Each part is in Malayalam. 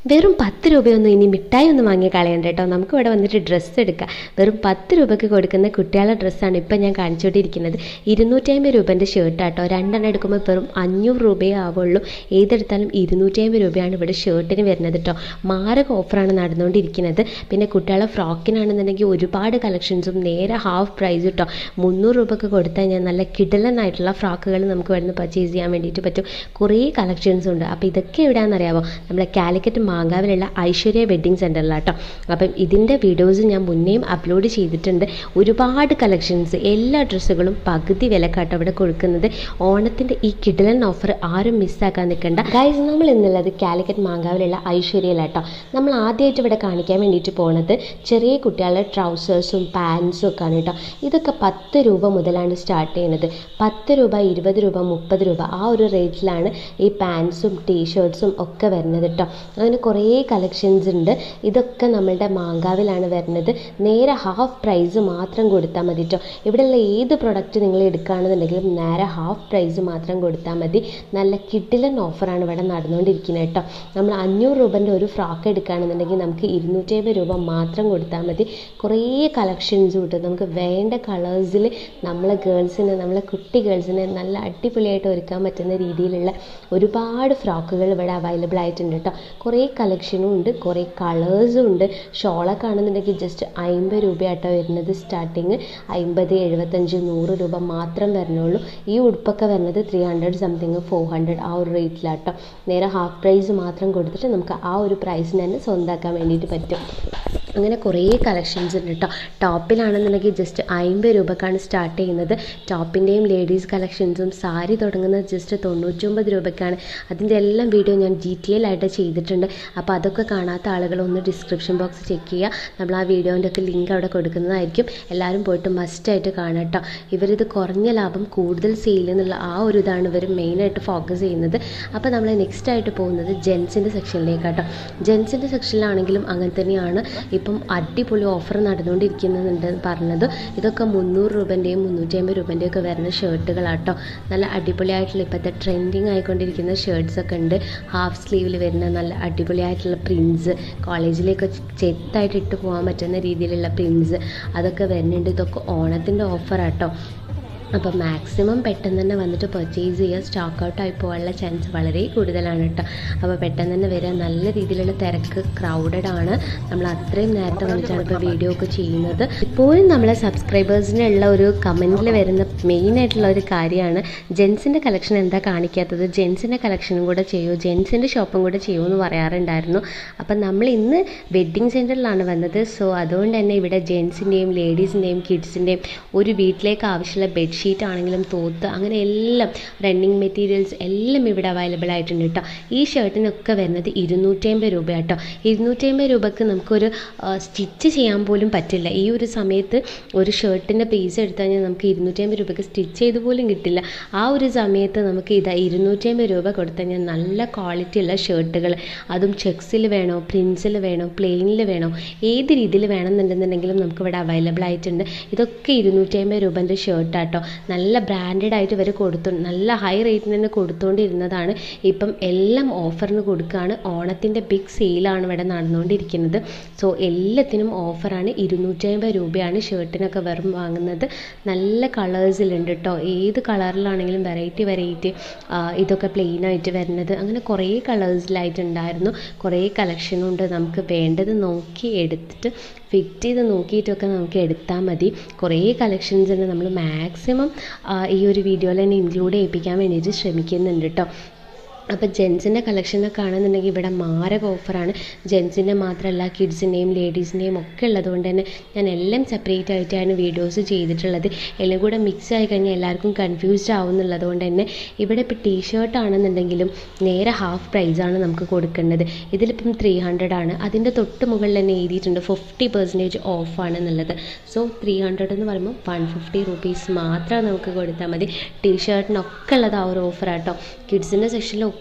വെറും പത്ത് രൂപയൊന്നും ഇനി മിഠായി ഒന്നും വാങ്ങി കളയണ്ട കേട്ടോ നമുക്ക് ഇവിടെ വന്നിട്ട് ഡ്രസ്സ് എടുക്കാം വെറും പത്ത് രൂപയ്ക്ക് കൊടുക്കുന്ന കുട്ടികളുടെ ഡ്രസ്സാണ് ഇപ്പം ഞാൻ കാണിച്ചുകൊണ്ടിരിക്കുന്നത് ഇരുന്നൂറ്റമ്പത് രൂപേൻ്റെ ഷർട്ടാട്ടോ രണ്ടെണ്ണം എടുക്കുമ്പോൾ വെറും അഞ്ഞൂറ് രൂപയേ ആവുള്ളൂ ഏതെടുത്താലും ഇരുന്നൂറ്റമ്പത് രൂപയാണ് ഇവിടെ ഷർട്ടിന് വരുന്നത് കേട്ടോ മാരക ഓഫറാണ് നടന്നുകൊണ്ടിരിക്കുന്നത് പിന്നെ കുട്ടികളെ ഫ്രോക്കിനാണെന്നുണ്ടെങ്കിൽ ഒരുപാട് കളക്ഷൻസും നേരെ ഹാഫ് പ്രൈസ് കേട്ടോ മുന്നൂറ് രൂപയ്ക്ക് കൊടുത്താൽ ഞാൻ നല്ല കിടലനായിട്ടുള്ള ഫ്രോക്കുകൾ നമുക്ക് വരുന്ന പർച്ചേസ് ചെയ്യാൻ വേണ്ടിയിട്ട് പറ്റും കുറേ കളക്ഷൻസ് ഉണ്ട് അപ്പോൾ ഇതൊക്കെ എവിടെയാണെന്നറിയാമോ നമ്മളെ കാലിക്കറ്റ് മാങ്കാവിലുള്ള ഐശ്വര്യ വെഡ്ഡിങ് സെൻറ്ററിലാട്ടോ അപ്പം ഇതിൻ്റെ വീഡിയോസ് ഞാൻ മുന്നേയും അപ്ലോഡ് ചെയ്തിട്ടുണ്ട് ഒരുപാട് കളക്ഷൻസ് എല്ലാ ഡ്രസ്സുകളും പകുതി വിലക്കാട്ടോ ഇവിടെ കൊടുക്കുന്നത് ഓണത്തിൻ്റെ ഈ കിടലൻ ഓഫർ ആരും മിസ്സാക്കാൻ നിൽക്കണ്ട ഗൈസ് നമ്മൾ ഇന്നുള്ളത് കാലിക്കറ്റ് മാങ്കാവിലുള്ള ഐശ്വര്യയിലാട്ടോ നമ്മൾ ആദ്യമായിട്ട് ഇവിടെ കാണിക്കാൻ വേണ്ടിയിട്ട് പോണത് ചെറിയ കുട്ടികളുടെ ട്രൗസേഴ്സും പാൻസും ഒക്കെ ആണ് കേട്ടോ ഇതൊക്കെ പത്ത് രൂപ മുതലാണ് സ്റ്റാർട്ട് ചെയ്യുന്നത് പത്ത് രൂപ ഇരുപത് രൂപ മുപ്പത് രൂപ ആ ഒരു റേറ്റിലാണ് ഈ പാൻസും ടീഷർട്ട്സും ഒക്കെ വരുന്നത് കേട്ടോ അങ്ങനെ കുറേ കളക്ഷൻസ് ഉണ്ട് ഇതൊക്കെ നമ്മളുടെ മാങ്കാവിലാണ് വരുന്നത് നേരെ ഹാഫ് പ്രൈസ് മാത്രം കൊടുത്താൽ മതി കേട്ടോ ഇവിടെയുള്ള ഏത് പ്രൊഡക്റ്റ് നിങ്ങൾ എടുക്കുകയാണെന്നുണ്ടെങ്കിലും നേരെ ഹാഫ് പ്രൈസ് മാത്രം കൊടുത്താൽ മതി നല്ല കിഡിലൻ ഓഫറാണ് ഇവിടെ നടന്നുകൊണ്ടിരിക്കുന്നത് കേട്ടോ നമ്മൾ അഞ്ഞൂറ് രൂപൻ്റെ ഒരു ഫ്രോക്ക് എടുക്കുകയാണെന്നുണ്ടെങ്കിൽ നമുക്ക് ഇരുന്നൂറ്റമ്പത് രൂപ മാത്രം കൊടുത്താൽ മതി കുറേ കളക്ഷൻസ് കിട്ടും നമുക്ക് വേണ്ട കളേഴ്സിൽ നമ്മളെ ഗേൾസിന് നമ്മളെ കുട്ടി ഗേൾസിനെ നല്ല അടിപൊളിയായിട്ട് ഒരുക്കാൻ പറ്റുന്ന രീതിയിലുള്ള ഒരുപാട് ഫ്രോക്കുകൾ ഇവിടെ അവൈലബിൾ ആയിട്ടുണ്ട് കേട്ടോ കുറേ കളക്ഷനും ഉണ്ട് കുറേ കളേഴ്സും ഉണ്ട് ഷോളൊക്കെ ആണെന്നുണ്ടെങ്കിൽ ജസ്റ്റ് അമ്പത് രൂപയാട്ടോ വരുന്നത് സ്റ്റാർട്ടിങ് അമ്പത് എഴുപത്തഞ്ച് നൂറ് രൂപ മാത്രം വരുന്നുള്ളൂ ഈ ഉടുപ്പൊക്കെ വരുന്നത് three hundred something four hundred ആ ഒരു റേറ്റിലാട്ടോ നേരെ ഹാഫ് പ്രൈസ് മാത്രം കൊടുത്തിട്ട് നമുക്ക് ആ ഒരു പ്രൈസിന് തന്നെ സ്വന്തമാക്കാൻ വേണ്ടിയിട്ട് പറ്റും അങ്ങനെ കുറേ കളക്ഷൻസ് ഉണ്ട് കേട്ടോ ടോപ്പിലാണെന്നുണ്ടെങ്കിൽ ജസ്റ്റ് അമ്പത് രൂപക്കാണ് സ്റ്റാർട്ട് ചെയ്യുന്നത് ടോപ്പിൻ്റെയും ലേഡീസ് കളക്ഷൻസും സാരി തുടങ്ങുന്നത് ജസ്റ്റ് തൊണ്ണൂറ്റൊമ്പത് രൂപയ്ക്കാണ് അതിൻ്റെ എല്ലാം വീഡിയോ ഞാൻ ഡീറ്റെയിൽ ആയിട്ട് ചെയ്തിട്ടുണ്ട് അപ്പോൾ അതൊക്കെ കാണാത്ത ആളുകൾ ഒന്ന് ഡിസ്ക്രിപ്ഷൻ ബോക്സ് ചെക്ക് ചെയ്യുക നമ്മൾ ആ വീഡിയോൻ്റെ ഒക്കെ ലിങ്ക് അവിടെ കൊടുക്കുന്നതായിരിക്കും എല്ലാവരും പോയിട്ട് മസ്റ്റായിട്ട് കാണാം കേട്ടോ ഇവരിത് കുറഞ്ഞ ലാഭം കൂടുതൽ സെയിൽ എന്നുള്ള ആ ഒരു ഇതാണ് ഇവർ മെയിനായിട്ട് ഫോക്കസ് ചെയ്യുന്നത് അപ്പോൾ നമ്മൾ നെക്സ്റ്റ് ആയിട്ട് പോകുന്നത് ജെൻസിൻ്റെ സെക്ഷനിലേക്കാട്ടോ ജെൻസിൻ്റെ സെക്ഷനിലാണെങ്കിലും അങ്ങനെ തന്നെയാണ് ഇപ്പം അടിപൊളി ഓഫർ നടന്നുകൊണ്ടിരിക്കുന്നുണ്ട് പറഞ്ഞത് ഇതൊക്കെ മുന്നൂറ് രൂപൻ്റെയും മുന്നൂറ്റി അമ്പത് രൂപൻ്റെയും ഒക്കെ വരുന്ന ഷർട്ടുകളാട്ടോ നല്ല അടിപൊളിയായിട്ടുള്ള ഇപ്പോഴത്തെ ട്രെൻഡിങ് ആയിക്കൊണ്ടിരിക്കുന്ന ഷർട്ട്സ് ഒക്കെ ഉണ്ട് ഹാഫ് സ്ലീവിൽ വരുന്ന നല്ല അടിപൊളിയായിട്ടുള്ള പ്രിൻസ് കോളേജിലേക്ക് ചെത്തായിട്ട് ഇട്ട് പോകാൻ പറ്റുന്ന രീതിയിലുള്ള പ്രിൻസ് അതൊക്കെ വരുന്നുണ്ട് ഇതൊക്കെ ഓണത്തിൻ്റെ ഓഫറാട്ടോ അപ്പോൾ മാക്സിമം പെട്ടെന്ന് തന്നെ വന്നിട്ട് പർച്ചേസ് ചെയ്യുക സ്റ്റോക്ക് ഔട്ട് ആയി പോകാനുള്ള ചാൻസ് വളരെ കൂടുതലാണ് കേട്ടോ അപ്പോൾ പെട്ടെന്ന് തന്നെ വരിക നല്ല രീതിയിലുള്ള തിരക്ക് ക്രൗഡഡ് ആണ് നമ്മൾ അത്രയും നേരത്തെ വന്നിട്ടാണ് ഇപ്പോൾ വീഡിയോ ഒക്കെ ചെയ്യുന്നത് ഇപ്പോഴും നമ്മളെ സബ്സ്ക്രൈബേഴ്സിനുള്ള ഒരു കമൻറ്റിൽ വരുന്ന മെയിൻ ആയിട്ടുള്ള ഒരു കാര്യമാണ് ജെൻസിൻ്റെ കളക്ഷൻ എന്താ കാണിക്കാത്തത് ജെൻസിൻ്റെ കളക്ഷനും കൂടെ ചെയ്യൂ ജെൻസിൻ്റെ ഷോപ്പും കൂടെ ചെയ്യൂ എന്ന് പറയാറുണ്ടായിരുന്നു അപ്പം നമ്മൾ ഇന്ന് വെഡ്ഡിങ് സെൻറ്ററിലാണ് വന്നത് സോ അതുകൊണ്ട് തന്നെ ഇവിടെ ജെൻസിൻ്റെയും ലേഡീസിൻ്റെയും കിഡ്സിൻ്റെയും ഒരു വീട്ടിലേക്ക് ആവശ്യമുള്ള ബെഡ്ഷീറ്റ് ആണെങ്കിലും തോത്ത് അങ്ങനെ എല്ലാം റണ്ണിങ് മെറ്റീരിയൽസ് എല്ലാം ഇവിടെ അവൈലബിൾ ആയിട്ടുണ്ട് കേട്ടോ ഈ ഷർട്ടിനൊക്കെ വരുന്നത് ഇരുന്നൂറ്റമ്പത് രൂപ കേട്ടോ ഇരുന്നൂറ്റമ്പത് രൂപക്ക് നമുക്കൊരു സ്റ്റിച്ച് ചെയ്യാൻ പോലും പറ്റില്ല ഈ ഒരു സമയത്ത് ഒരു ഷർട്ടിൻ്റെ പീസ് എടുത്തു കഴിഞ്ഞാൽ നമുക്ക് ഇരുന്നൂറ്റമ്പത് രൂപയ്ക്ക് സ്റ്റിച്ച് ചെയ്ത് പോലും കിട്ടില്ല ആ ഒരു സമയത്ത് നമുക്ക് ഇതാ ഇരുന്നൂറ്റമ്പത് രൂപ കൊടുത്തു കഴിഞ്ഞാൽ നല്ല ക്വാളിറ്റി ഉള്ള ഷർട്ടുകൾ അതും ചെക്സിൽ വേണോ പ്രിൻസിൽ വേണോ പ്ലെയിനിൽ വേണോ ഏത് രീതിയിൽ വേണമെന്നുണ്ടെന്നുണ്ടെങ്കിലും നമുക്ക് ഇവിടെ അവൈലബിൾ ആയിട്ടുണ്ട് ഇതൊക്കെ ഇരുന്നൂറ്റമ്പത് രൂപൻ്റെ ഷർട്ടാട്ടോ നല്ല ബ്രാൻഡഡ് ആയിട്ട് ഇവർ കൊടുത്തു നല്ല ഹൈ റേറ്റിന് തന്നെ കൊടുത്തുകൊണ്ടിരുന്നതാണ് ഇപ്പം എല്ലാം ഓഫറിന് കൊടുക്കുകയാണ് ഓണത്തിൻ്റെ ബിഗ് സെയിലാണ് ഇവിടെ നടന്നുകൊണ്ടിരിക്കുന്നത് സോ എല്ലാത്തിനും ഓഫറാണ് ഇരുന്നൂറ്റമ്പത് രൂപയാണ് ഷർട്ടിനൊക്കെ വെറും വാങ്ങുന്നത് നല്ല കളേഴ്സിലുണ്ട് കേട്ടോ ഏത് കളറിലാണെങ്കിലും വെറൈറ്റി വെറൈറ്റി ഇതൊക്കെ പ്ലെയിൻ ആയിട്ട് വരുന്നത് അങ്ങനെ കുറേ കളേഴ്സിലായിട്ടുണ്ടായിരുന്നു കുറേ കളക്ഷനും ഉണ്ട് നമുക്ക് വേണ്ടത് നോക്കി എടുത്തിട്ട് ഫിറ്റ് ചെയ്ത് നോക്കിയിട്ടൊക്കെ നമുക്ക് എടുത്താൽ മതി കുറേ കളക്ഷൻസ് ഉണ്ട് നമ്മൾ മാക്സിമം ഈ ഒരു വീഡിയോയിൽ തന്നെ ഇൻക്ലൂഡ് ചെയ്യിപ്പിക്കാൻ വേണ്ടിയിട്ട് ശ്രമിക്കുന്നുണ്ട് കേട്ടോ അപ്പോൾ ജെൻസിൻ്റെ കളക്ഷനൊക്കെ ആണെന്നുണ്ടെങ്കിൽ ഇവിടെ മാരക ഓഫറാണ് ജെൻസിൻ്റെ മാത്രമല്ല കിഡ്സിൻ്റെയും ലേഡീസിൻ്റെയും ഒക്കെ ഉള്ളതുകൊണ്ട് തന്നെ ഞാൻ എല്ലാം സെപ്പറേറ്റ് ആയിട്ടാണ് വീഡിയോസ് ചെയ്തിട്ടുള്ളത് എല്ലാം കൂടെ മിക്സ് ആയി കഴിഞ്ഞാൽ എല്ലാവർക്കും കൺഫ്യൂസ്ഡ് ആവുന്നുള്ളത് കൊണ്ട് തന്നെ ഇവിടെ ഇപ്പോൾ ടീ ഷർട്ട് ആണെന്നുണ്ടെങ്കിലും നേരെ ഹാഫ് പ്രൈസാണ് നമുക്ക് കൊടുക്കേണ്ടത് ഇതിലിപ്പം ത്രീ ഹൺഡ്രഡ് ആണ് അതിൻ്റെ തൊട്ട് മുകളിൽ തന്നെ എഴുതിയിട്ടുണ്ട് ഫിഫ്റ്റി പെർസെൻറ്റേജ് ഓഫാണ് എന്നുള്ളത് സോ ത്രീ ഹൺഡ്രഡ് എന്ന് പറയുമ്പോൾ വൺ ഫിഫ്റ്റി റുപ്പീസ് മാത്രം നമുക്ക് കൊടുത്താൽ മതി ടീ ഷർട്ടിനൊക്കെ ഉള്ളത് ആ ഒരു ഓഫറാട്ടോ കിഡ്സിൻ്റെ സെക്ഷനിൽ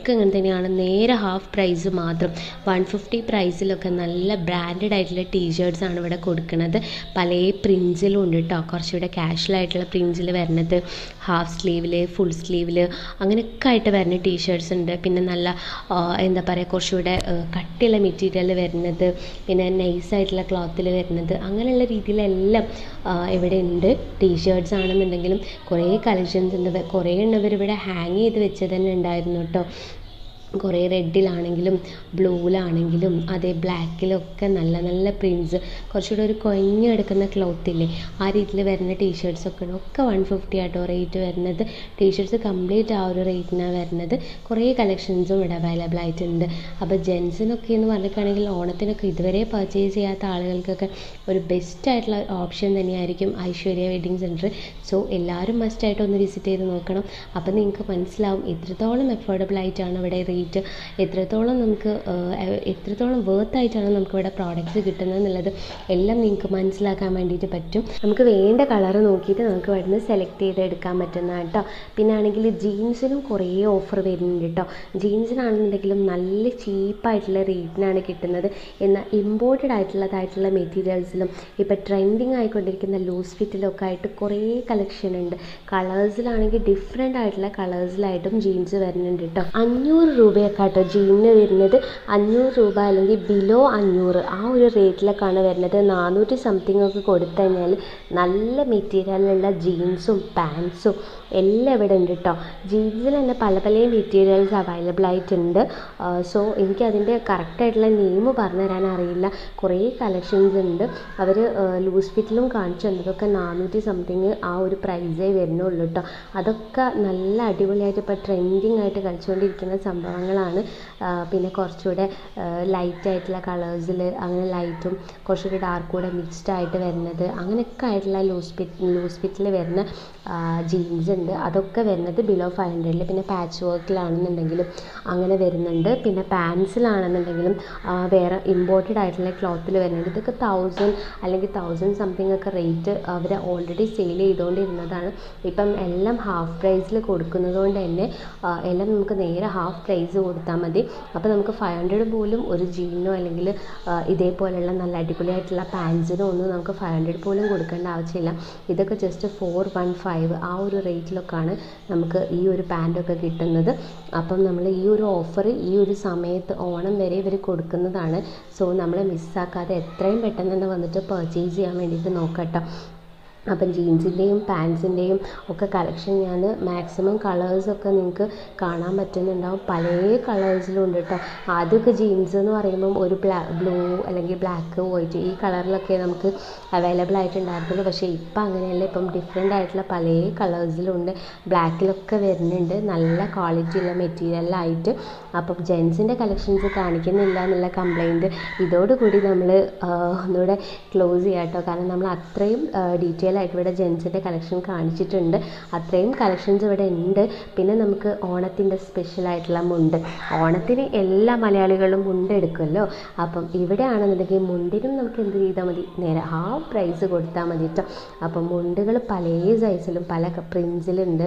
ഒക്കെ അങ്ങനെ തന്നെയാണ് നേരെ ഹാഫ് പ്രൈസ് മാത്രം വൺ ഫിഫ്റ്റി പ്രൈസിലൊക്കെ നല്ല ബ്രാൻഡഡ് ആയിട്ടുള്ള ടീഷർട്സ് ആണ് ഇവിടെ കൊടുക്കുന്നത് പല പ്രിൻസിലും ഉണ്ട് കേട്ടോ കുറച്ചുകൂടെ കാഷ്വൽ ആയിട്ടുള്ള പ്രിൻസിൽ വരുന്നത് ഹാഫ് സ്ലീവിൽ ഫുൾ സ്ലീവിൽ അങ്ങനെയൊക്കെ ആയിട്ട് വരുന്ന ടീഷർട്സ് ഉണ്ട് പിന്നെ നല്ല ആ, എന്താ പറയുക കുറച്ചുകൂടെ ആ, കട്ടിയുള്ള മെറ്റീരിയൽ വരുന്നത് പിന്നെ നൈസായിട്ടുള്ള ക്ലോത്തിൽ വരുന്നത് അങ്ങനെയുള്ള രീതിയിലെല്ലാം ആ, ഇവിടെ ഉണ്ട് ടീഷർട്സ് ആണെന്നുണ്ടെങ്കിലും കുറേ കളക്ഷൻസ് ഉണ്ട് വെ- കുറേ എണ്ണം ഇവർ ഇവിടെ ഹാങ് ചെയ്ത് വെച്ചത് തന്നെ ഉണ്ടായിരുന്നു കേട്ടോ കുറേ റെഡിലാണെങ്കിലും ബ്ലൂവിലാണെങ്കിലും അതേ ബ്ലാക്കിലൊക്കെ നല്ല നല്ല പ്രിൻറ്റ്സ് കുറച്ചുകൂടെ ഒരു കൊഞ്ഞ് കിടക്കുന്ന ക്ലോത്ത് ഇല്ലേ ആ രീതിയിൽ വരുന്ന ടീഷർട്സ് ഒക്കെ ഉണ്ട് ഒക്കെ വൺ ഫിഫ്റ്റി ആട്ടോ റേറ്റ് വരുന്നത് ടീഷർട്സ് കംപ്ലീറ്റ് ആ ഒരു റേറ്റിനാണ് വരുന്നത് കുറേ കളക്ഷൻസും ഇവിടെ അവൈലബിൾ ആയിട്ടുണ്ട് അപ്പോൾ ജെൻസിനൊക്കെ എന്ന് പറഞ്ഞിട്ടാണെങ്കിൽ ഓണത്തിനൊക്കെ ഇതുവരെ പർച്ചേസ് ചെയ്യാത്ത ആളുകൾക്കൊക്കെ ഒരു ബെസ്റ്റ് ആയിട്ടുള്ള ഓപ്ഷൻ തന്നെയായിരിക്കും ഐശ്വര്യ വെഡിങ് സെൻറ്റർ സോ എല്ലാവരും മസ്റ്റായിട്ട് ഒന്ന് വിസിറ്റ് ചെയ്ത് നോക്കണം അപ്പോൾ നിങ്ങൾക്ക് മനസ്സിലാവും എത്രത്തോളം അഫോർഡബിൾ ആയിട്ടാണ് ഇവിടെ റേറ്റ് എത്രത്തോളം നമുക്ക് ആഹ്, എത്രത്തോളം വേർത്ത് ആയിട്ടാണ് നമുക്ക് ഇവിടെ പ്രോഡക്റ്റ്സ് കിട്ടുന്നത് എന്നുള്ളത് എല്ലാം നിങ്ങൾക്ക് മനസ്സിലാക്കാൻ വേണ്ടിയിട്ട് പറ്റും നമുക്ക് വേണ്ട കളർ നോക്കിയിട്ട് നമുക്ക് ഇവിടുന്ന് സെലക്ട് ചെയ്ത് എടുക്കാൻ പറ്റുന്ന കേട്ടോ പിന്നെ ആണെങ്കിൽ ജീൻസിനും കുറേ ഓഫർ വരുന്നുണ്ട് കേട്ടോ ജീൻസിനാണെന്നുണ്ടെങ്കിലും നല്ല ചീപ്പായിട്ടുള്ള റേറ്റിനാണ് കിട്ടുന്നത് എന്നാൽ ഇമ്പോർട്ടഡ് ആയിട്ടുള്ളതായിട്ടുള്ള മെറ്റീരിയൽസിലും ഇപ്പോൾ ട്രെൻഡിങ് ആയിക്കൊണ്ടിരിക്കുന്ന ലൂസ് ഫിറ്റിലൊക്കെ ആയിട്ട് കുറേ കളക്ഷൻ ഉണ്ട് കളേഴ്സിലാണെങ്കിൽ ഡിഫറെൻ്റ് ആയിട്ടുള്ള കളേഴ്സിലായിട്ടും ജീൻസ് വരുന്നുണ്ട് കേട്ടോ അഞ്ഞൂറ് രൂപയൊക്കെ കേട്ടോ ജീനിന് വരുന്നത് അഞ്ഞൂറ് രൂപ അല്ലെങ്കിൽ ബിലോ അഞ്ഞൂറ് ആ ഒരു റേറ്റിലൊക്കെയാണ് വരുന്നത് നാനൂറ്റി സംതിങ് ഒക്കെ കൊടുത്തു കഴിഞ്ഞാൽ നല്ല മെറ്റീരിയലുള്ള ജീൻസും പാൻസും എല്ലാം ഇവിടെ ഉണ്ട് കേട്ടോ ജീൻസിൽ തന്നെ പല പല മെറ്റീരിയൽസ് അവൈലബിൾ ആയിട്ടുണ്ട് സോ എനിക്ക് അതിൻ്റെ കറക്റ്റായിട്ടുള്ള നെയിം പറഞ്ഞു തരാൻ അറിയില്ല കുറേ കളക്ഷൻസ് ഉണ്ട് അവർ ലൂസ് ഫിറ്റിലും കാണിച്ചു തന്നതൊക്കെ നാനൂറ്റി സംതിങ് ആ ഒരു പ്രൈസേ വരുന്നുള്ളൂ കേട്ടോ അതൊക്കെ നല്ല അടിപൊളിയായിട്ട് ഇപ്പോൾ ട്രെൻഡിങ് ആയിട്ട് കളിച്ചുകൊണ്ടിരിക്കുന്ന സംഭവങ്ങളാണ് ആ, പിന്നെ കുറച്ചുകൂടെ ലൈറ്റ് ആയിട്ടുള്ള കളേഴ്സിൽ അങ്ങനെ ലൈറ്റും കുറച്ചുകൂടി ഡാർക്ക് കൂടെ മിക്സ്ഡ് ആയിട്ട് വരുന്നത് അങ്ങനെയൊക്കെ ആയിട്ടുള്ള ലൂസ് ഫിറ്റ് ലൂസ് ഫിറ്റിൽ വരുന്ന ജീൻസ് ഉണ്ട് അതൊക്കെ വരുന്നത് ബിലോ ഫൈവ് ഹൺഡ്രഡിൽ പിന്നെ പാച്ച് വർക്കിലാണെന്നുണ്ടെങ്കിലും അങ്ങനെ വരുന്നുണ്ട് പിന്നെ പാൻസിലാണെന്നുണ്ടെങ്കിലും വേറെ ഇമ്പോർട്ടഡ് ആയിട്ടുള്ള ക്ലോത്തിൽ വരുന്നുണ്ട് ഇതൊക്കെ തൗസൻഡ് അല്ലെങ്കിൽ തൗസൻഡ് സംതിങ് ഒക്കെ റേറ്റ് അവർ ഓൾറെഡി സെയിൽ ചെയ്തുകൊണ്ടിരുന്നതാണ് ഇപ്പം എല്ലാം ഹാഫ് പ്രൈസിൽ കൊടുക്കുന്നത് കൊണ്ട് തന്നെ ആ, എല്ലാം നമുക്ക് നേരെ ഹാഫ് പ്രൈസ് കൊടുത്താൽ മതി അപ്പോൾ നമുക്ക് ഫൈവ് ഹൺഡ്രഡ് പോലും ഒരു ജീനിനോ അല്ലെങ്കിൽ ആ, ഇതേപോലെയുള്ള നല്ല അടിപൊളിയായിട്ടുള്ള പാൻസിനോ ഒന്നും നമുക്ക് ഫൈവ് ഹൺഡ്രഡ് പോലും കൊടുക്കേണ്ട ആവശ്യമില്ല ഇതൊക്കെ ജസ്റ്റ് ഫോർ വൺ ഫൈവ് ആ ഒരു റേറ്റിലൊക്കെയാണ് നമുക്ക് ഈ ഒരു പാൻറ്റൊക്കെ കിട്ടുന്നത് അപ്പം നമ്മൾ ഈ ഒരു ഓഫർ ഈ ഒരു സമയത്ത് ഓണം വരെ ഇവർ കൊടുക്കുന്നതാണ് സോ നമ്മൾ മിസ്സാക്കാതെ എത്രയും പെട്ടെന്ന് തന്നെ വന്നിട്ട് പർച്ചേസ് ചെയ്യാൻ വേണ്ടിയിട്ട് നോക്കട്ടോ അപ്പം ജീൻസിൻ്റെയും പാൻസിൻ്റെയും ഒക്കെ കളക്ഷൻ ഞാൻ മാക്സിമം കളേഴ്സൊക്കെ നിങ്ങൾക്ക് കാണാൻ പറ്റുന്നുണ്ടാവും പല കളേഴ്സിലും ഉണ്ട് കേട്ടോ ആദ്യമൊക്കെ ജീൻസ് എന്ന് പറയുമ്പം ഒരു ബ്ലാ ബ്ലൂ അല്ലെങ്കിൽ ബ്ലാക്ക് വൈറ്റ് ഈ കളറിലൊക്കെ നമുക്ക് അവൈലബിൾ ആയിട്ടുണ്ടായിരുന്നുള്ളൂ പക്ഷേ ഇപ്പം അങ്ങനെയല്ല ഇപ്പം ഡിഫറെൻ്റ് ആയിട്ടുള്ള പല കളേഴ്സിലും ഉണ്ട് ബ്ലാക്കിലൊക്കെ വരുന്നുണ്ട് നല്ല ക്വാളിറ്റി ഉള്ള മെറ്റീരിയലായിട്ട് അപ്പം ജെൻസിൻ്റെ കളക്ഷൻസ് കാണിക്കുന്നില്ല എന്നുള്ള കംപ്ലൈൻറ്റ് ഇതോടുകൂടി നമ്മൾ ഒന്നുകൂടെ ക്ലോസ് ചെയ്യാം കേട്ടോ കാരണം നമ്മൾ അത്രയും ഡീറ്റെയിൽ ആയിട്ട് ഇവിടെ ജെൻസിൻ്റെ കളക്ഷൻ കാണിച്ചിട്ടുണ്ട് അത്രയും കളക്ഷൻസ് ഇവിടെ ഉണ്ട് പിന്നെ നമുക്ക് ഓണത്തിൻ്റെ സ്പെഷ്യൽ ആയിട്ടുള്ള മുണ്ട് ഓണത്തിന് എല്ലാ മലയാളികളും മുണ്ട് എടുക്കുമല്ലോ അപ്പം ഇവിടെ ആണെന്നുണ്ടെങ്കിൽ മുണ്ടിനും നമുക്ക് എന്ത് ചെയ്താൽ മതി നേരെ ഹാഫ് പ്രൈസ് കൊടുത്താൽ മതി കേട്ടോ അപ്പം മുണ്ടുകൾ പല സൈസിലും പല പ്രിൻസിലുണ്ട്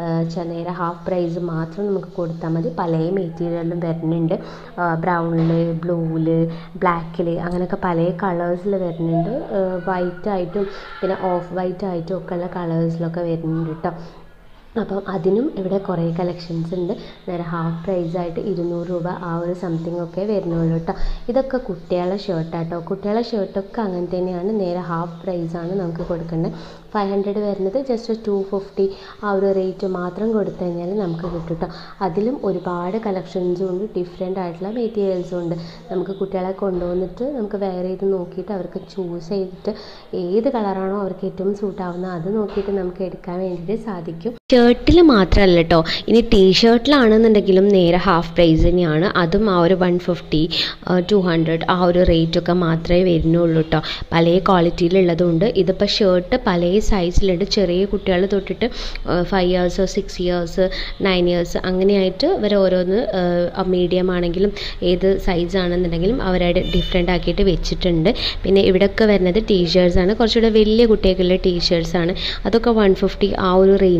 നേരെ ഹാഫ് പ്രൈസ് മാത്രം നമുക്ക് കൊടുത്താൽ മതി പല മെറ്റീരിയലും വരുന്നുണ്ട് ബ്രൗണിൽ ബ്ലൂവിൽ ബ്ലാക്കിൽ അങ്ങനെയൊക്കെ പല കളേഴ്സിൽ വരുന്നുണ്ട് വൈറ്റ് ആയിട്ടും പിന്നെ ഓഫ് വൈറ്റ് ആയിട്ടും ഒക്കെ ഉള്ള കളേഴ്സിലൊക്കെ വരുന്നുണ്ട് കേട്ടോ അപ്പം അതിനും ഇവിടെ കുറേ കളക്ഷൻസ് ഉണ്ട് നേരെ ഹാഫ് പ്രൈസ് ആയിട്ട് ഇരുന്നൂറ് രൂപ ആ ഒരു സംതിങ് ഒക്കെ വരുന്നുള്ളൂ കേട്ടോ ഇതൊക്കെ കുട്ടികളെ ഷർട്ടാട്ടോ കുട്ടികളെ ഷർട്ടൊക്കെ അങ്ങനെ തന്നെയാണ് നേരെ ഹാഫ് പ്രൈസാണ് നമുക്ക് കൊടുക്കേണ്ടത് ഫൈവ് ഹൺഡ്രഡ് വരുന്നത് ജസ്റ്റ് ടു ഫിഫ്റ്റി ആ ഒരു റേറ്റ് മാത്രം കൊടുത്തു കഴിഞ്ഞാൽ നമുക്ക് കിട്ടും കേട്ടോ അതിലും ഒരുപാട് കളക്ഷൻസും ഉണ്ട് ഡിഫറെൻ്റ് ആയിട്ടുള്ള മെറ്റീരിയൽസും ഉണ്ട് നമുക്ക് കുട്ടികളെ കൊണ്ടുവന്നിട്ട് നമുക്ക് വെയർ ചെയ്ത് നോക്കിയിട്ട് അവർക്ക് ചൂസ് ചെയ്തിട്ട് ഏത് കളറാണോ അവർക്ക് ഏറ്റവും സൂട്ടാവുന്നത് അത് നോക്കിയിട്ട് നമുക്ക് എടുക്കാൻ വേണ്ടിയിട്ട് സാധിക്കും ഷർട്ടിൽ മാത്രമല്ല കേട്ടോ ഇനി ടീ ഷർട്ടിലാണെന്നുണ്ടെങ്കിലും നേരെ ഹാഫ് പ്രൈസ് തന്നെയാണ് അതും ആ ഒരു വൺ ഫിഫ്റ്റി ടു ഹൺഡ്രഡ് ആ ഒരു റേറ്റൊക്കെ മാത്രമേ വരുന്നുള്ളൂ കേട്ടോ പല ക്വാളിറ്റിയിലുള്ളതുണ്ട് ഇതിപ്പോൾ ഷർട്ട് പല സൈസിലുണ്ട് ചെറിയ കുട്ടികൾ തൊട്ടിട്ട് five years six years nine years അങ്ങനെയായിട്ട് ഇവർ ഓരോന്ന് മീഡിയം ആണെങ്കിലും ഏത് സൈസ് ആണെന്നുണ്ടെങ്കിലും അവരായിട്ട് ഡിഫറെൻ്റ് ആക്കിയിട്ട് വെച്ചിട്ടുണ്ട് പിന്നെ ഇവിടെയൊക്കെ വരുന്നത് ടീ ഷർട്ട്സ് ആണ് കുറച്ചുകൂടെ വലിയ കുട്ടികൾക്കുള്ള ടീ ഷർട്ട്സ് ആണ് അതൊക്കെ വൺ ഫിഫ്റ്റി ആ ഒരു റേഞ്ചിൽ തന്നെയാണ്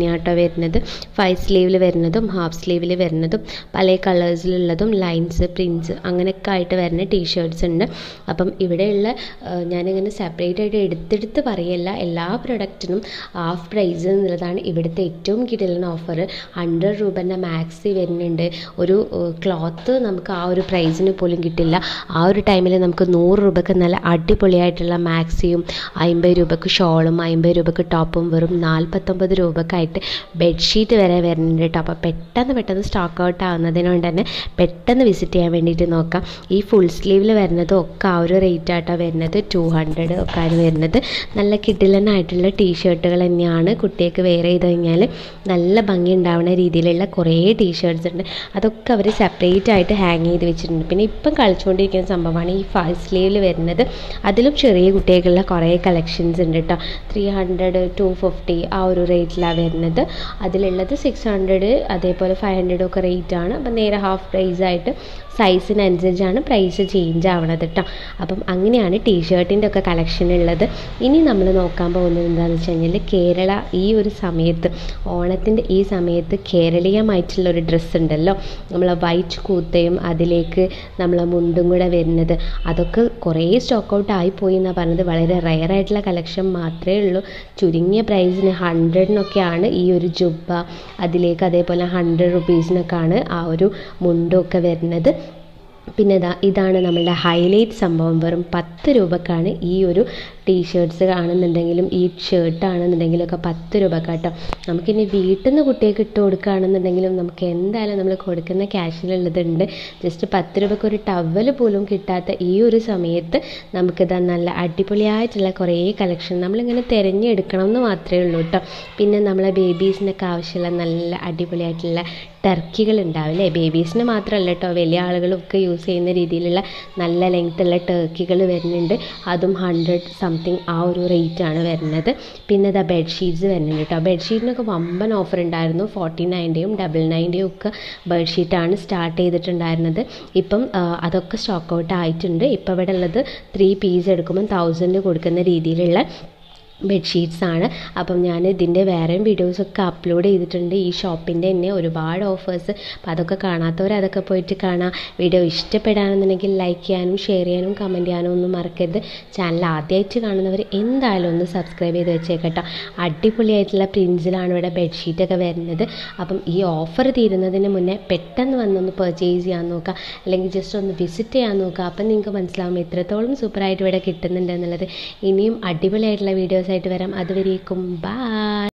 തന്നെയാട്ടോ വരുന്നത് ഫൈവ് സ്ലീവിൽ വരുന്നതും ഹാഫ് സ്ലീവിൽ വരുന്നതും പല കളേഴ്സിലുള്ളതും ലൈൻസ് പ്രിൻസ് അങ്ങനെയൊക്കെ ആയിട്ട് വരുന്ന ടീഷർട്ട്സ് ഉണ്ട് അപ്പം ഇവിടെയുള്ള ആ, ഞാനിങ്ങനെ സെപ്പറേറ്റ് ആയിട്ട് എടുത്തെടുത്ത് പറയല്ല എല്ലാ പ്രൊഡക്റ്റിനും ഹാഫ് പ്രൈസ് എന്നുള്ളതാണ് ഇവിടുത്തെ ഏറ്റവും കിടലുന്ന ഓഫർ ഹൺഡ്രഡ് രൂപേൻ്റെ മാക്സി വരുന്നുണ്ട് ഒരു ക്ലോത്ത് നമുക്ക് ആ ഒരു പ്രൈസിന് പോലും കിട്ടില്ല ആ ഒരു ടൈമിൽ നമുക്ക് നൂറ് രൂപയ്ക്ക് നല്ല അടിപൊളിയായിട്ടുള്ള മാക്സിയും അമ്പത് രൂപയ്ക്ക് ഷോളും അമ്പത് രൂപയ്ക്ക് ടോപ്പും വെറും നാൽപ്പത്തൊമ്പത് രൂപക്കായിട്ട് ബെഡ്ഷീറ്റ് വരെ വരുന്നുണ്ട് കേട്ടോ അപ്പോൾ പെട്ടെന്ന് പെട്ടെന്ന് സ്റ്റോക്ക് ഔട്ട് ആവുന്നതിനോണ്ട് തന്നെ പെട്ടെന്ന് വിസിറ്റ് ചെയ്യാൻ വേണ്ടിയിട്ട് നോക്കാം ഈ ഫുൾ സ്ലീവിൽ വരുന്നതും ഒക്കെ ആ ഒരു റേറ്റ് ആയിട്ടാണ് വരുന്നത് ടു ഹൺഡ്രഡ് ഒക്കെ ആണ് വരുന്നത് നല്ല കിഡിലനായിട്ടുള്ള ടീഷർട്ടുകൾ തന്നെയാണ് കുട്ടികൾക്ക് വെയർ ചെയ്ത് കഴിഞ്ഞാൽ നല്ല ഭംഗി ഉണ്ടാവുന്ന രീതിയിലുള്ള കുറേ ടീഷർട്ട്സ് ഉണ്ട് അതൊക്കെ അവർ സെപ്പറേറ്റ് ആയിട്ട് ഹാങ് ചെയ്ത് വെച്ചിട്ടുണ്ട് പിന്നെ ഇപ്പം കളിച്ചുകൊണ്ടിരിക്കുന്ന സംഭവമാണ് ഈ ഫൈവ് സ്ലീവിൽ വരുന്നത് അതിലും ചെറിയ കുട്ടികൾക്കുള്ള കുറേ കളക്ഷൻസ് ഉണ്ട് കേട്ടോ ത്രീ ഹൺഡ്രഡ് ടു ഫിഫ്റ്റി ആ ഒരു റേറ്റിലാണ് വരുന്നത് അതിലുള്ളത് സിക്സ് ഹൺഡ്രഡ് അതേപോലെ ഫൈവ് ഹൺഡ്രഡ് ഒക്കെ റേറ്റ് ആണ് അപ്പം നേരെ ഹാഫ് പ്രൈസ് ആയിട്ട് സൈസിനനുസരിച്ചാണ് പ്രൈസ് ചേഞ്ച് ആവണത് കേട്ടോ അപ്പം അങ്ങനെയാണ് ടീഷർട്ടിൻ്റെ ഒക്കെ കളക്ഷൻ ഉള്ളത് ഇനി നമ്മൾ നോക്കാൻ പോകുന്നത് എന്താണെന്ന് വെച്ച് കഴിഞ്ഞാൽ കേരള ഈ ഒരു സമയത്ത് ഓണത്തിൻ്റെ ഈ സമയത്ത് കേരളീയമായിട്ടുള്ള ഒരു ഡ്രസ്സ് ഉണ്ടല്ലോ നമ്മളെ വൈറ്റ് കൂത്തയും അതിലേക്ക് നമ്മളെ മുണ്ടും കൂടെ വരുന്നത് അതൊക്കെ കുറേ സ്റ്റോക്ക് ഔട്ട് ആയിപ്പോയി എന്നാണ് പറഞ്ഞത് വളരെ റയർ ആയിട്ടുള്ള കളക്ഷൻ മാത്രമേ ഉള്ളൂ ചുരുങ്ങിയ പ്രൈസിന് ഹൺഡ്രഡിനൊക്കെയാണ് ഈ ഒരു ജുബ്ബ അതിലേക്ക് അതേപോലെ ഹൺഡ്രഡ് റുപ്പീസിനൊക്കെയാണ് ആ ഒരു മുണ്ടൊക്കെ വരുന്നത് പിന്നെ ഇതാ ഇതാണ് നമ്മളുടെ ഹൈലൈറ്റ് സംഭവം വെറും പത്ത് രൂപക്കാണ് ഈ ഒരു ടീഷർട്ട്സ് ആണെന്നുണ്ടെങ്കിലും ഈ ഷർട്ട് ആണെന്നുണ്ടെങ്കിലും ഒക്കെ പത്ത് രൂപക്കാട്ടോ നമുക്കിനി വീട്ടിൽ നിന്ന് കുട്ടികൾക്ക് ഇട്ട് കൊടുക്കുകയാണെന്നുണ്ടെങ്കിലും നമുക്ക് എന്തായാലും നമ്മൾ കൊടുക്കുന്ന ക്യാഷിലുള്ളതുണ്ട് ജസ്റ്റ് പത്ത് രൂപയ്ക്ക് ഒരു ടവൽ പോലും കിട്ടാത്ത ഈ ഒരു സമയത്ത് നമുക്കിതാ നല്ല അടിപൊളിയായിട്ടുള്ള കുറേ കളക്ഷൻ നമ്മളിങ്ങനെ തിരഞ്ഞെടുക്കണം എന്ന് മാത്രമേ ഉള്ളൂ കേട്ടോ പിന്നെ നമ്മളെ ബേബീസിനൊക്കെ ആവശ്യമുള്ള നല്ല അടിപൊളിയായിട്ടുള്ള ടർക്കികൾ ഉണ്ടാവില്ലേ ബേബീസിന് മാത്രമല്ല കേട്ടോ വലിയ ആളുകളൊക്കെ യൂസ് ചെയ്യുന്ന രീതിയിലുള്ള നല്ല ലെങ്ത്തുള്ള ടർക്കികൾ വരുന്നുണ്ട് അതും ഹൺഡ്രഡ് സംതിങ് ആ ഒരു റേറ്റ് ആണ് വരുന്നത് പിന്നെ ഇതാ ബെഡ്ഷീറ്റ്സ് വരുന്നുണ്ട് കേട്ടോ ബെഡ്ഷീറ്റിനൊക്കെ വമ്പൻ ഓഫർ ഉണ്ടായിരുന്നു ഫോർട്ടി നയൻ്റെയും ഡബിൾ നയൻ്റെയും ഒക്കെ ബെഡ്ഷീറ്റാണ് സ്റ്റാർട്ട് ചെയ്തിട്ടുണ്ടായിരുന്നത് ഇപ്പം ആ, അതൊക്കെ സ്റ്റോക്ക് ഔട്ട് ആയിട്ടുണ്ട് ഇപ്പോൾ ഇവിടെ ഉള്ളത് ത്രീ പീസ് എടുക്കുമ്പോൾ തൗസൻഡ് കൊടുക്കുന്ന രീതിയിലുള്ള ബെഡ്ഷീറ്റ്സ് ആണ് അപ്പം ഞാൻ ഇതിൻ്റെ വേറെയും വീഡിയോസൊക്കെ അപ്ലോഡ് ചെയ്തിട്ടുണ്ട് ഈ ഷോപ്പിൻ്റെ തന്നെ ഒരുപാട് ഓഫേഴ്സ് അപ്പോൾ അതൊക്കെ കാണാത്തവർ അതൊക്കെ പോയിട്ട് കാണാം വീഡിയോ ഇഷ്ടപ്പെടാണെന്നുണ്ടെങ്കിൽ ലൈക്ക് ചെയ്യാനും ഷെയർ ചെയ്യാനും കമൻറ്റ് ചെയ്യാനും ഒന്നും മറക്കരുത് ചാനൽ ആദ്യമായിട്ട് കാണുന്നവർ എന്തായാലും ഒന്ന് സബ്സ്ക്രൈബ് ചെയ്ത് വെച്ചേക്കട്ടോ അടിപൊളിയായിട്ടുള്ള പ്രിൻസിലാണ് ഇവിടെ ബെഡ്ഷീറ്റൊക്കെ വരുന്നത് അപ്പം ഈ ഓഫർ തീരുന്നതിന് മുന്നേ പെട്ടെന്ന് വന്നൊന്ന് പർച്ചേസ് ചെയ്യാൻ നോക്കുക അല്ലെങ്കിൽ ജസ്റ്റ് ഒന്ന് വിസിറ്റ് ചെയ്യാൻ നോക്കുക അപ്പം നിങ്ങൾക്ക് മനസ്സിലാവും എത്രത്തോളം സൂപ്പറായിട്ട് ഇവിടെ കിട്ടുന്നുണ്ട് എന്നുള്ളത് ഇനിയും അടിപൊളിയായിട്ടുള്ള വീഡിയോസ് ആയിട്ട് വരാം അതുവരേക്കും ബൈ